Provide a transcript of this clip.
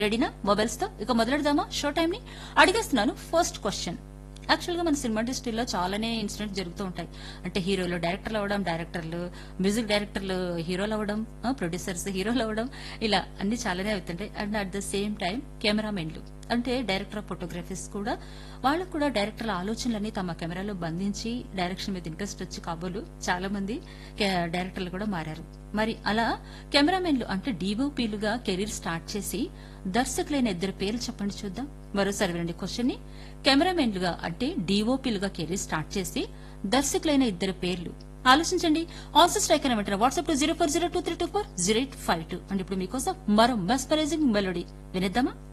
రెడీనా మొబైల్స్ తో ఇక మొదలెడదామా షో టైం ని అడిగేస్తున్నాను ఫస్ట్ క్వశ్చన్ యాక్చువల్ గా మన సినిమా ఇండస్ట్రీలో చాలానే ఇన్సిడెంట్స్ జరుగుతూ ఉంటాయి అంటే హీరోలు డైరెక్టర్లు అవ్వడం డైరెక్టర్లు మ్యూజిక్ డైరెక్టర్లు హీరోలు అవ్వడం ప్రొడ్యూసర్స్ హీరోలు అవ్వడం ఇలా అన్ని చాలానే అవుతుంటాయి and at the same time కెమెరామెన్లు అంటే డైరెక్టర్ ఆఫ్ ఫోటోగ్రఫీస్ కూడా వాళ్ళకు కూడా డైరెక్టర్ల ఆలోచనలన్నీ తమ కెమెరాలో బంధించి డైరెక్షన్ మీద ఇంట్రెస్ట్ వచ్చి కాబోలు చాలా మంది కే- డైరెక్టర్లు కూడా మారారు మరి అలా కెమెరామెన్లు అంటే డీఓపీలుగా కెరీర్ స్టార్ట్ చేసి దర్శకులైన ఇద్దరు పేర్లు చెప్పండి చూద్దాం మరోసారి వినండి క్వశ్చన్ ని కెమెరామెన్లుగా అంటే డీఓపీలుగా కెరీర్ స్టార్ట్ చేసి దర్శకులైన ఇద్దరు పేర్లు ఆలోచించండి ఆన్సర్ స్ట్రైక్ అని వెంటనే WhatsApp to zero four zero two three two four zero eight five two and ఇప్పుడు మీకోసం మరో మెస్పరైజింగ్ మెలోడీ వినిద్దామా